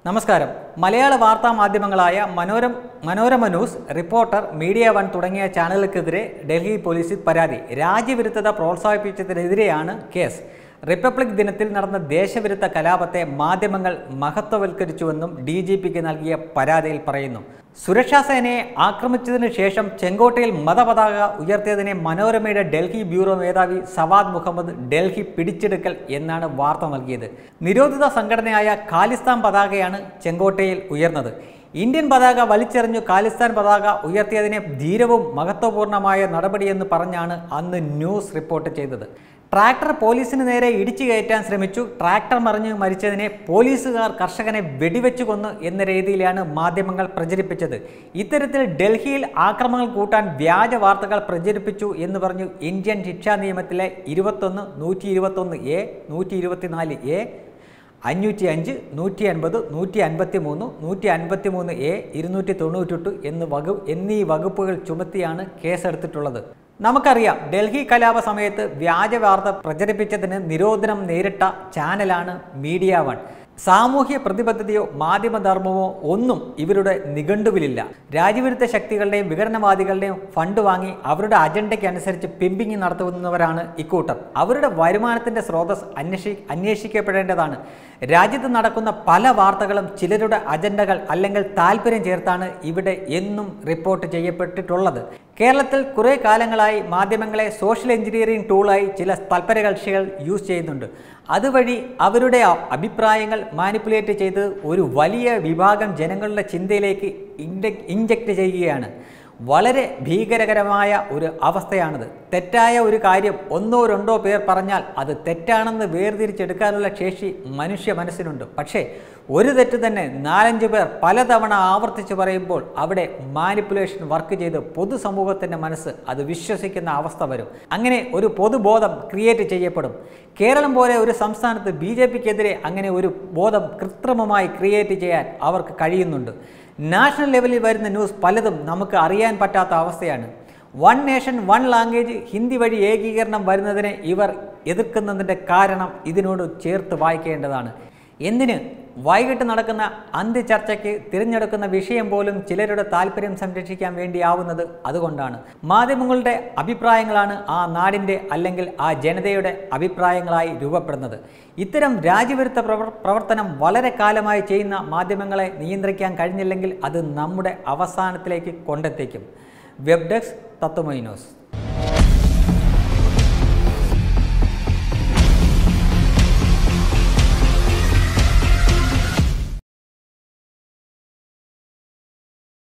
നമസ്കാരം മലയാള വാർത്താ മാധ്യമങ്ങളായ മനോരം Manorama news reporter media one തുടങ്ങിയ ചാനലുകൾക്കെതിരെ ഡൽഹി പോലീസിൽ പരാതി രാജ്യവിരുദ്ധത പ്രോത്സാഹിപ്പിച്ചതിനെതിരെയാണ് കേസ് റിപ്പബ്ലിക് ദിനത്തിൽ നടന്ന ദേശവിരുദ്ധ കലാപത്തെ മാധ്യമങ്ങൾ മഹത്വവൽക്കരിച്ചുവെന്നും ഡി ജി പിക്ക് നൽകിയ പരാതിയിൽ പറയുന്നു സുരക്ഷാ സേനയെ ആക്രമിച്ചതിനു ശേഷം ചെങ്കോട്ടയിൽ മതപതാക ഉയർത്തിയതിനെ മനോരമയുടെ ഡൽഹി ബ്യൂറോ മേധാവി സവാദ് മുഹമ്മദ് ഡൽഹി പിടിച്ചെടുക്കൽ എന്നാണ് വാർത്ത നൽകിയത് നിരോധിത സംഘടനയായ ഖാലിസ്ഥാൻ പതാകയാണ് ചെങ്കോട്ടയിൽ ഉയർന്നത് ഇന്ത്യൻ പതാക വലിച്ചെറിഞ്ഞു ഖാലിസ്ഥാൻ പതാക ഉയർത്തിയതിനെ ധീരവും മഹത്വപൂർണമായ നടപടിയെന്ന് പറഞ്ഞാണ് അന്ന് ന്യൂസ് റിപ്പോർട്ട് ചെയ്തത് ട്രാക്ടർ പോലീസിന് നേരെ ഇടിച്ചു കയറ്റാൻ ശ്രമിച്ചു ട്രാക്ടർ മറിഞ്ഞ് മരിച്ചതിനെ പോലീസുകാർ കർഷകനെ വെടിവെച്ചു കൊന്നു എന്ന രീതിയിലാണ് മാധ്യമങ്ങൾ പ്രചരിപ്പിച്ചത് ഇത്തരത്തിൽ ഡൽഹിയിൽ ആക്രമണങ്ങൾ കൂട്ടാൻ വ്യാജ വാർത്തകൾ പ്രചരിപ്പിച്ചു എന്ന് പറഞ്ഞു ഇന്ത്യൻ ശിക്ഷാ നിയമത്തിലെ ഇരുപത്തൊന്ന് നൂറ്റി ഇരുപത്തൊന്ന് എ നൂറ്റി ഇരുപത്തിനാല് എ അഞ്ഞൂറ്റി അഞ്ച് നൂറ്റി അൻപത് നൂറ്റി അൻപത്തി മൂന്ന് നൂറ്റി അൻപത്തി മൂന്ന് എ ഇരുന്നൂറ്റി തൊണ്ണൂറ്റെട്ട് എന്ന് വകു എന്നീ വകുപ്പുകൾ ചുമത്തിയാണ് കേസെടുത്തിട്ടുള്ളത് നമുക്കറിയാം ഡൽഹി കലാപ സമയത്ത് വ്യാജ വാർത്ത പ്രചരിപ്പിച്ചതിന് നിരോധനം നേരിട്ട ചാനലാണ് മീഡിയ വൺ സാമൂഹ്യ പ്രതിബദ്ധതയോ മാധ്യമധർമ്മമോ ഒന്നും ഇവരുടെ നിഘണ്ടുവിലില്ല രാജ്യവിരുദ്ധ ശക്തികളുടെയും വിഘടനവാദികളുടെയും ഫണ്ട് വാങ്ങി അവരുടെ അജണ്ടയ്ക്ക് അനുസരിച്ച് പിമ്പിങ് നടത്തുന്നവരാണ് ഇക്കൂട്ടർ അവരുടെ വരുമാനത്തിന്റെ സ്രോതസ് അന്വേഷി അന്വേഷിക്കപ്പെടേണ്ടതാണ് രാജ്യത്ത് നടക്കുന്ന പല വാർത്തകളും ചിലരുടെ അജണ്ടകൾ അല്ലെങ്കിൽ താല്പര്യം ചേർത്താണ് ഇവിടെ എന്നും റിപ്പോർട്ട് ചെയ്യപ്പെട്ടിട്ടുള്ളത് കേരളത്തിൽ കുറേ കാലങ്ങളായി മാധ്യമങ്ങളെ സോഷ്യൽ എഞ്ചിനീയറിംഗ് ടൂളായി ചില തൽപര കക്ഷികൾ യൂസ് ചെയ്യുന്നുണ്ട് അതുവഴി അവരുടെ അഭിപ്രായങ്ങൾ മാനിപ്പുലേറ്റ് ചെയ്ത് ഒരു വലിയ വിഭാഗം ജനങ്ങളുടെ ചിന്തയിലേക്ക് ഇൻജക്റ്റ് ചെയ്യുകയാണ് വളരെ ഭീകരകരമായ ഒരു അവസ്ഥയാണിത് തെറ്റായ ഒരു കാര്യം ഒന്നോ രണ്ടോ പേർ പറഞ്ഞാൽ അത് തെറ്റാണെന്ന് വേർതിരിച്ചെടുക്കാനുള്ള ശേഷി മനുഷ്യ മനസ്സിനുണ്ട് പക്ഷേ ഒരു തെറ്റ് തന്നെ നാലഞ്ച് പേർ പലതവണ ആവർത്തിച്ച് പറയുമ്പോൾ അവിടെ മാനിപ്പുലേഷൻ വർക്ക് ചെയ്ത് പൊതുസമൂഹത്തിൻ്റെ മനസ്സ് അത് വിശ്വസിക്കുന്ന അവസ്ഥ വരും അങ്ങനെ ഒരു പൊതുബോധം ക്രിയേറ്റ് ചെയ്യപ്പെടും കേരളം പോലെ ഒരു സംസ്ഥാനത്ത് ബി ജെ പിക്കെതിരെ അങ്ങനെ ഒരു ബോധം കൃത്രിമമായി ക്രിയേറ്റ് ചെയ്യാൻ അവർക്ക് കഴിയുന്നുണ്ട് നാഷണൽ ലെവലിൽ വരുന്ന ന്യൂസ് പലതും നമുക്ക് അറിയാൻ പറ്റാത്ത അവസ്ഥയാണ് one nation one language Hindi വഴി ഏകീകരണം വരുന്നതിനെ ഇവർ എതിർക്കുന്നതിൻ്റെ കാരണം ഇതിനോട് ചേർത്ത് വായിക്കേണ്ടതാണ് എന്തിന് വൈകിട്ട് നടക്കുന്ന അന്ത്യചർച്ചയ്ക്ക് തിരഞ്ഞെടുക്കുന്ന വിഷയം പോലും ചിലരുടെ താല്പര്യം സംരക്ഷിക്കാൻ വേണ്ടിയാവുന്നത് അതുകൊണ്ടാണ് മാധ്യമങ്ങളുടെ അഭിപ്രായങ്ങളാണ് ആ നാടിൻ്റെ അല്ലെങ്കിൽ ആ ജനതയുടെ അഭിപ്രായങ്ങളായി രൂപപ്പെടുന്നത് ഇത്തരം രാജ്യവിരുദ്ധ പ്രവർ പ്രവർത്തനം വളരെ കാലമായി ചെയ്യുന്ന മാധ്യമങ്ങളെ നിയന്ത്രിക്കാൻ കഴിഞ്ഞില്ലെങ്കിൽ അത് നമ്മുടെ അവസാനത്തിലേക്ക് കൊണ്ടെത്തിക്കും വെബ് ഡെസ്ക് തത്വമൈ ന്യൂസ്